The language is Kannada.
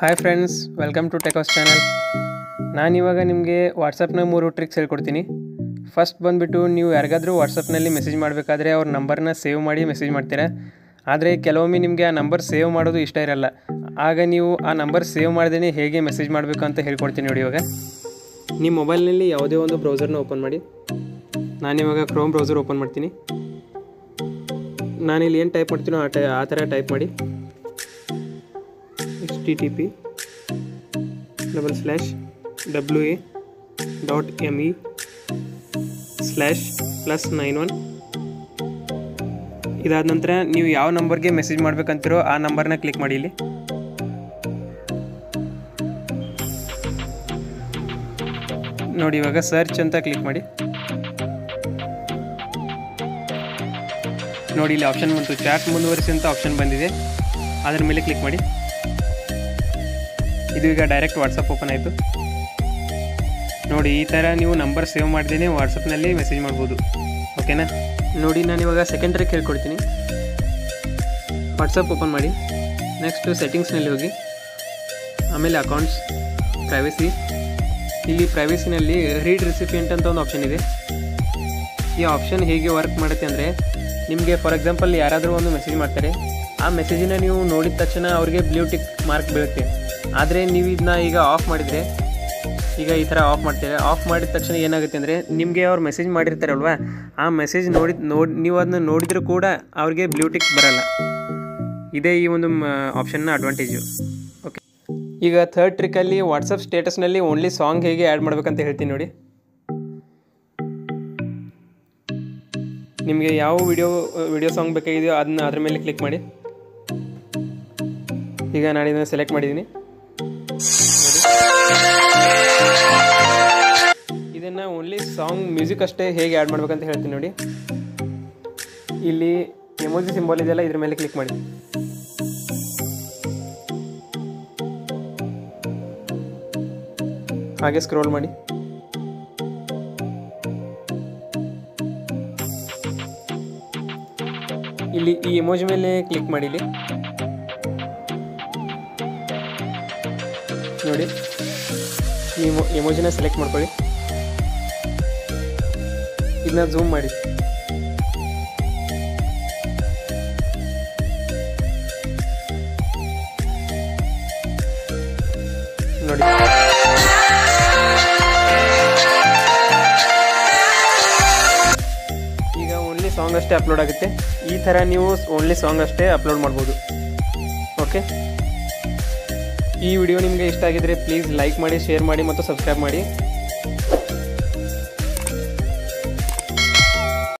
hi friends welcome to Techos channel ನಾನಿವಾಗ ನಿಮಗೆ ವಾಟ್ಸಪ್ನ ಮೂರು ಟ್ರಿಕ್ಸ್ ಹೇಳ್ಕೊಡ್ತೀನಿ ಫಸ್ಟ್ ಬಂದುಬಿಟ್ಟು ನೀವು ಯಾರಿಗಾದರೂ ವಾಟ್ಸಪ್ನಲ್ಲಿ ಮೆಸೇಜ್ ಮಾಡಬೇಕಾದ್ರೆ ಅವ್ರ ನಂಬರ್ನ ಸೇವ್ ಮಾಡಿ ಮೆಸೇಜ್ ಮಾಡ್ತೀರಾ ಆದರೆ ಕೆಲವೊಮ್ಮೆ ನಿಮಗೆ ಆ ನಂಬರ್ ಸೇವ್ ಮಾಡೋದು ಇಷ್ಟ ಇರಲ್ಲ ಆಗ ನೀವು ಆ ನಂಬರ್ ಸೇವ್ ಮಾಡ್ದೇ ಹೇಗೆ ಮೆಸೇಜ್ ಮಾಡಬೇಕು ಅಂತ ಹೇಳ್ಕೊಡ್ತೀನಿ ನೋಡಿ ಇವಾಗ ನಿಮ್ಮ ಮೊಬೈಲ್ನಲ್ಲಿ ಯಾವುದೇ ಒಂದು ಬ್ರೌಸರ್ನ ಓಪನ್ ಮಾಡಿ ನಾನಿವಾಗ ಕ್ರೋಮ್ ಬ್ರೌಸರ್ ಓಪನ್ ಮಾಡ್ತೀನಿ ನಾನಿಲ್ಲಿ ಏನು ಟೈಪ್ ಮಾಡ್ತೀನೋ ಆ ಟೈ ಆ ಥರ ಟೈಪ್ ಮಾಡಿ H T T P double slash W A dot M E slash plus nine one ಇದಾದ ನಂತರ ನೀವು ಯಾವ ನಂಬರ್ಗೆ ಮೆಸೇಜ್ ಮಾಡ್ಬೇಕಂತಿರೋ ಆ ನಂಬರ್ನ ಕ್ಲಿಕ್ ಮಾಡಿ ಇಲ್ಲಿ ನೋಡಿ ಇವಾಗ ಸರ್ಚ್ ಅಂತ ಕ್ಲಿಕ್ ಮಾಡಿ ನೋಡಿ ಇಲ್ಲಿ ಆಪ್ಷನ್ ಬಂತು ಚಾಟ್ ಮುಂದುವರಿಸಿ ಅಂತ ಆಪ್ಷನ್ ಬಂದಿದೆ ಅದರ ಮೇಲೆ ಕ್ಲಿಕ್ ಮಾಡಿ ಇದು ಈಗ ಡೈರೆಕ್ಟ್ ವಾಟ್ಸಪ್ ಓಪನ್ ಆಯಿತು ನೋಡಿ ಈ ಥರ ನೀವು ನಂಬರ್ ಸೇವ್ ಮಾಡ್ದೇ ವಾಟ್ಸಪ್ನಲ್ಲಿ ಮೆಸೇಜ್ ಮಾಡ್ಬೋದು ಓಕೆನಾ ನೋಡಿ ನಾನು ಇವಾಗ ಸೆಕೆಂಡ್ರಿಗೆ ಹೇಳ್ಕೊಡ್ತೀನಿ ವಾಟ್ಸಪ್ ಓಪನ್ ಮಾಡಿ ನೆಕ್ಸ್ಟ್ ಸೆಟ್ಟಿಂಗ್ಸ್ನಲ್ಲಿ ಹೋಗಿ ಆಮೇಲೆ ಅಕೌಂಟ್ಸ್ ಪ್ರೈವೇಸಿ ಇಲ್ಲಿ ಪ್ರೈವೇಸಿನಲ್ಲಿ ರೀಡ್ ರಿಸಿಪಿಯೆಂಟ್ ಅಂತ ಒಂದು ಆಪ್ಷನ್ ಇದೆ ಈ ಆಪ್ಷನ್ ಹೇಗೆ ವರ್ಕ್ ಮಾಡುತ್ತೆ ಅಂದರೆ ನಿಮಗೆ ಫಾರ್ ಎಕ್ಸಾಂಪಲ್ ಯಾರಾದರೂ ಒಂದು ಮೆಸೇಜ್ ಮಾಡ್ತಾರೆ ಆ ಮೆಸೇಜಿನ ನೀವು ನೋಡಿದ ತಕ್ಷಣ ಅವ್ರಿಗೆ ಬ್ಲೂ ಟಿಕ್ ಮಾರ್ಕ್ ಬೀಳುತ್ತೆ ಆದರೆ ನೀವು ಇದನ್ನ ಈಗ ಆಫ್ ಮಾಡಿದರೆ ಈಗ ಈ ಥರ ಆಫ್ ಮಾಡ್ತೀರಾ ಆಫ್ ಮಾಡಿದ ತಕ್ಷಣ ಏನಾಗುತ್ತೆ ಅಂದರೆ ನಿಮಗೆ ಅವ್ರು ಮೆಸೇಜ್ ಮಾಡಿರ್ತಾರಲ್ವಾ ಆ ಮೆಸೇಜ್ ನೋಡಿ ನೋಡಿ ನೀವು ಅದನ್ನ ನೋಡಿದರೂ ಕೂಡ ಅವ್ರಿಗೆ ಬ್ಲೂ ಟಿಕ್ ಬರಲ್ಲ ಇದೇ ಈ ಒಂದು ಆಪ್ಷನ್ನ ಅಡ್ವಾಂಟೇಜು ಓಕೆ ಈಗ ಥರ್ಡ್ ಟ್ರಿಕ್ಕಲ್ಲಿ ವಾಟ್ಸಪ್ ಸ್ಟೇಟಸ್ನಲ್ಲಿ ಓನ್ಲಿ ಸಾಂಗ್ ಹೇಗೆ ಆ್ಯಡ್ ಮಾಡ್ಬೇಕಂತ ಹೇಳ್ತೀನಿ ನೋಡಿ ನಿಮಗೆ ಯಾವ ವಿಡಿಯೋ ವಿಡಿಯೋ ಸಾಂಗ್ ಬೇಕಾಗಿದೆಯೋ ಅದನ್ನ ಅದ್ರ ಮೇಲೆ ಕ್ಲಿಕ್ ಮಾಡಿ ಈಗ ನಾನು ಇದನ್ನು ಸೆಲೆಕ್ಟ್ ಮಾಡಿದ್ದೀನಿ ಇದನ್ನು ಓನ್ಲಿ ಸಾಂಗ್ ಮ್ಯೂಸಿಕ್ ಅಷ್ಟೇ ಹೇಗೆ ಆ್ಯಡ್ ಮಾಡ್ಬೇಕಂತ ಹೇಳ್ತೀನಿ ನೋಡಿ ಇಲ್ಲಿ ಎಮೋಜಿ ಸಿಂಬಲ್ ಇದೆಯಲ್ಲ ಇದ್ರ ಮೇಲೆ ಕ್ಲಿಕ್ ಮಾಡಿ ಹಾಗೆ ಸ್ಕ್ರೋಲ್ ಮಾಡಿ ಇಲ್ಲಿ ಈ ಎಮೋಜಿ ಮೇಲೆ ಕ್ಲಿಕ್ ಮಾಡಿ ಇಲ್ಲಿ ನೋಡಿ ಈ ಎಮೋಜಿನ ಸೆಲೆಕ್ಟ್ ಮಾಡ್ಕೊಳ್ಳಿ ಇದನ್ನ ಝೂಮ್ ಮಾಡಿ ನೋಡಿ ಈಗ ಓನ್ಲಿ ಸಾಂಗ್ ಅಷ್ಟೇ ಅಪ್ಲೋಡ್ ಆಗುತ್ತೆ ಈ ಥರ ನೀವು ಓನ್ಲಿ ಸಾಂಗ್ ಅಷ್ಟೇ ಅಪ್ಲೋಡ್ ಮಾಡ್ಬೋದು ಓಕೆ ಈ ವಿಡಿಯೋ ನಿಮಗೆ ಇಷ್ಟ ಆಗಿದ್ರೆ ಪ್ಲೀಸ್ ಲೈಕ್ ಮಾಡಿ ಶೇರ್ ಮಾಡಿ ಮತ್ತು ಸಬ್ಸ್ಕ್ರೈಬ್ ಮಾಡಿ